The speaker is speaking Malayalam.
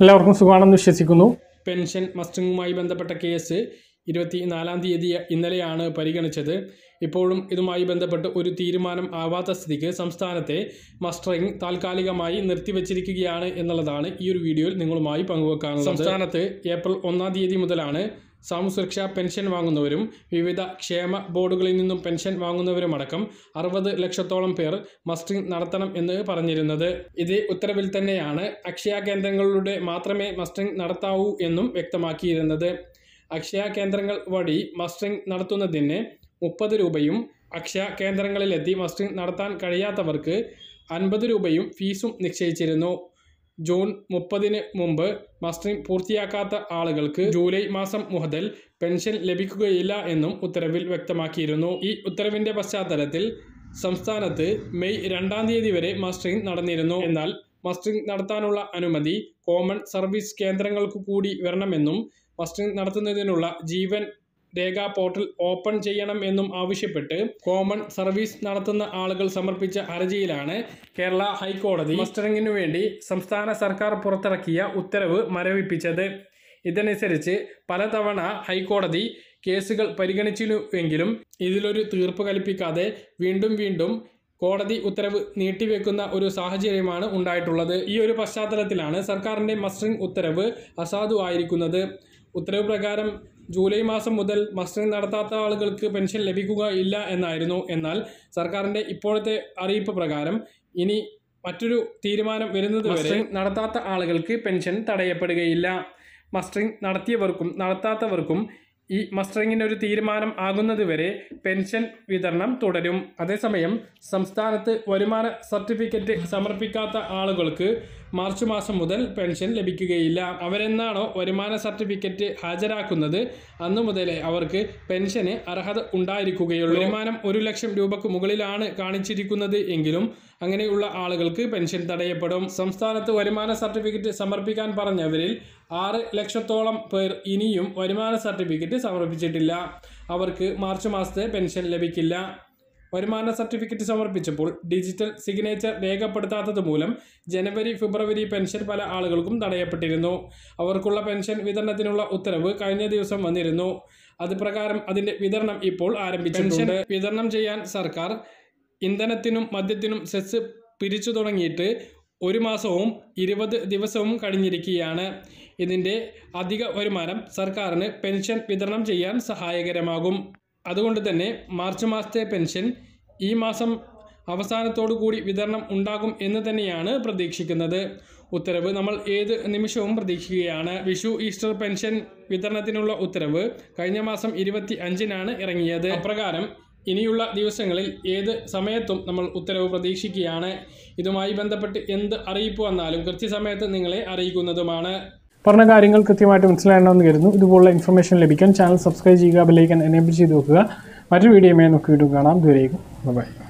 എല്ലാവർക്കും സുഖമാണെന്ന് വിശ്വസിക്കുന്നു പെൻഷൻ മസ്റ്ററിങ്ങുമായി ബന്ധപ്പെട്ട കേസ് ഇരുപത്തി നാലാം തീയതി ഇന്നലെയാണ് പരിഗണിച്ചത് ഇപ്പോഴും ഇതുമായി ബന്ധപ്പെട്ട് ഒരു തീരുമാനം ആവാത്ത സ്ഥിതിക്ക് സംസ്ഥാനത്തെ മസ്റ്ററിംഗ് താൽക്കാലികമായി നിർത്തിവച്ചിരിക്കുകയാണ് എന്നുള്ളതാണ് ഈ ഒരു വീഡിയോയിൽ നിങ്ങളുമായി പങ്കുവെക്കാനുള്ളത് സംസ്ഥാനത്ത് ഏപ്രിൽ ഒന്നാം തീയതി മുതലാണ് സാമൂഹ്യസുരക്ഷാ പെൻഷൻ വാങ്ങുന്നവരും വിവിധ ക്ഷേമ ബോർഡുകളിൽ നിന്നും പെൻഷൻ വാങ്ങുന്നവരുമടക്കം അറുപത് ലക്ഷത്തോളം പേർ മസ്റ്ററിംഗ് നടത്തണം എന്ന് പറഞ്ഞിരുന്നത് ഇതേ ഉത്തരവിൽ തന്നെയാണ് അക്ഷയ കേന്ദ്രങ്ങളുടെ മാത്രമേ മസ്റ്ററിംഗ് നടത്താവൂ എന്നും വ്യക്തമാക്കിയിരുന്നത് അക്ഷയ കേന്ദ്രങ്ങൾ വഴി മസ്റ്ററിംഗ് നടത്തുന്നതിന് മുപ്പത് രൂപയും അക്ഷയ കേന്ദ്രങ്ങളിലെത്തി മസ്റ്ററിംഗ് നടത്താൻ കഴിയാത്തവർക്ക് അൻപത് രൂപയും ഫീസും നിശ്ചയിച്ചിരുന്നു ജൂൺ മുപ്പതിന് മുമ്പ് മസ്റ്ററിംഗ് പൂർത്തിയാക്കാത്ത ആളുകൾക്ക് ജൂലൈ മാസം മുതൽ പെൻഷൻ ലഭിക്കുകയില്ല എന്നും ഉത്തരവിൽ വ്യക്തമാക്കിയിരുന്നു ഈ ഉത്തരവിന്റെ പശ്ചാത്തലത്തിൽ സംസ്ഥാനത്ത് മെയ് രണ്ടാം തീയതി വരെ മസ്റ്ററിംഗ് നടന്നിരുന്നു എന്നാൽ മസ്റ്ററിംഗ് നടത്താനുള്ള അനുമതി കോമൺ സർവീസ് കേന്ദ്രങ്ങൾക്ക് കൂടി വരണമെന്നും മസ്റ്ററിംഗ് നടത്തുന്നതിനുള്ള ജീവൻ രേഖാ പോർട്ടൽ ഓപ്പൺ ചെയ്യണം എന്നും ആവശ്യപ്പെട്ട് കോമൺ സർവീസ് നടത്തുന്ന ആളുകൾ സമർപ്പിച്ച ഹർജിയിലാണ് കേരള ഹൈക്കോടതി മസ്റ്ററിംഗിനു വേണ്ടി സംസ്ഥാന സർക്കാർ പുറത്തിറക്കിയ ഉത്തരവ് മരവിപ്പിച്ചത് ഇതനുസരിച്ച് പലതവണ ഹൈക്കോടതി കേസുകൾ പരിഗണിച്ചിരുന്നുവെങ്കിലും ഇതിലൊരു തീർപ്പ് കൽപ്പിക്കാതെ വീണ്ടും വീണ്ടും കോടതി ഉത്തരവ് നീട്ടിവെക്കുന്ന ഒരു സാഹചര്യമാണ് ഉണ്ടായിട്ടുള്ളത് ഈ ഒരു പശ്ചാത്തലത്തിലാണ് സർക്കാരിൻ്റെ മസ്റ്ററിംഗ് ഉത്തരവ് അസാധുവായിരിക്കുന്നത് ഉത്തരവ് പ്രകാരം ജൂലൈ മാസം മുതൽ മസ്റ്ററിംഗ് നടത്താത്ത ആളുകൾക്ക് പെൻഷൻ ലഭിക്കുക ഇല്ല എന്നായിരുന്നു എന്നാൽ സർക്കാരിൻ്റെ ഇപ്പോഴത്തെ അറിയിപ്പ് പ്രകാരം ഇനി മറ്റൊരു തീരുമാനം വരുന്നത് വരെ നടത്താത്ത ആളുകൾക്ക് പെൻഷൻ തടയപ്പെടുകയില്ല മസ്റ്ററിംഗ് നടത്തിയവർക്കും നടത്താത്തവർക്കും ഈ മസ്റ്ററിങ്ങിന് ഒരു തീരുമാനം ആകുന്നതുവരെ പെൻഷൻ വിതരണം തുടരും അതേസമയം സംസ്ഥാനത്ത് വരുമാന സർട്ടിഫിക്കറ്റ് സമർപ്പിക്കാത്ത ആളുകൾക്ക് മാർച്ച് മാസം മുതൽ പെൻഷൻ ലഭിക്കുകയില്ല അവരെന്നാണോ വരുമാന സർട്ടിഫിക്കറ്റ് ഹാജരാക്കുന്നത് അന്നു മുതലേ അവർക്ക് പെൻഷന് അർഹത ഉണ്ടായിരിക്കുകയുള്ളൂ വരുമാനം ഒരു ലക്ഷം രൂപക്ക് മുകളിലാണ് കാണിച്ചിരിക്കുന്നത് എങ്കിലും അങ്ങനെയുള്ള ആളുകൾക്ക് പെൻഷൻ തടയപ്പെടും സംസ്ഥാനത്ത് വരുമാന സർട്ടിഫിക്കറ്റ് സമർപ്പിക്കാൻ പറഞ്ഞവരിൽ ആറ് ലക്ഷത്തോളം പേർ ഇനിയും വരുമാന സർട്ടിഫിക്കറ്റ് സമർപ്പിച്ചിട്ടില്ല അവർക്ക് മാർച്ച് മാസത്തെ പെൻഷൻ ലഭിക്കില്ല വരുമാന സർട്ടിഫിക്കറ്റ് സമർപ്പിച്ചപ്പോൾ ഡിജിറ്റൽ സിഗ്നേച്ചർ രേഖപ്പെടുത്താത്തത് മൂലം ജനുവരി ഫെബ്രുവരി പെൻഷൻ പല ആളുകൾക്കും തടയപ്പെട്ടിരുന്നു അവർക്കുള്ള പെൻഷൻ വിതരണത്തിനുള്ള ഉത്തരവ് കഴിഞ്ഞ ദിവസം വന്നിരുന്നു അത് പ്രകാരം അതിന്റെ വിതരണം ഇപ്പോൾ ആരംഭിച്ചിട്ടുണ്ട് വിതരണം ചെയ്യാൻ സർക്കാർ ഇന്ധനത്തിനും മദ്യത്തിനും സെസ് പിരിച്ചു തുടങ്ങിയിട്ട് ഒരു മാസവും ഇരുപത് ദിവസവും കഴിഞ്ഞിരിക്കുകയാണ് ഇതിൻ്റെ അധിക വരുമാനം സർക്കാരിന് പെൻഷൻ വിതരണം ചെയ്യാൻ സഹായകരമാകും അതുകൊണ്ട് തന്നെ മാർച്ച് മാസത്തെ പെൻഷൻ ഈ മാസം അവസാനത്തോടു കൂടി വിതരണം ഉണ്ടാകും എന്ന് തന്നെയാണ് പ്രതീക്ഷിക്കുന്നത് ഉത്തരവ് നമ്മൾ ഏത് നിമിഷവും പ്രതീക്ഷിക്കുകയാണ് വിഷു ഈസ്റ്റർ പെൻഷൻ വിതരണത്തിനുള്ള ഉത്തരവ് കഴിഞ്ഞ മാസം ഇരുപത്തി അഞ്ചിനാണ് ഇറങ്ങിയത് അപ്രകാരം ഇനിയുള്ള ദിവസങ്ങളിൽ ഏത് സമയത്തും നമ്മൾ ഉത്തരവ് പ്രതീക്ഷിക്കുകയാണ് ഇതുമായി ബന്ധപ്പെട്ട് എന്ത് അറിയിപ്പ് വന്നാലും കൃത്യസമയത്ത് നിങ്ങളെ അറിയിക്കുന്നതുമാണ് പറഞ്ഞ കാര്യങ്ങൾ കൃത്യമായിട്ട് മനസ്സിലാകണമെന്ന് കരുതുന്നു ഇതുപോലുള്ള ഇൻഫർമേഷൻ ലഭിക്കാൻ ചാനൽ സബ്സ്ക്രൈബ് ചെയ്യുക ബെല്ലൈക്കൻ എനേബിൾ ചെയ്ത് വെക്കുക മറ്റൊരു വീഡിയോയുമായി നമുക്ക് വീണ്ടും കാണാം ദൂരേക്കും ബൈ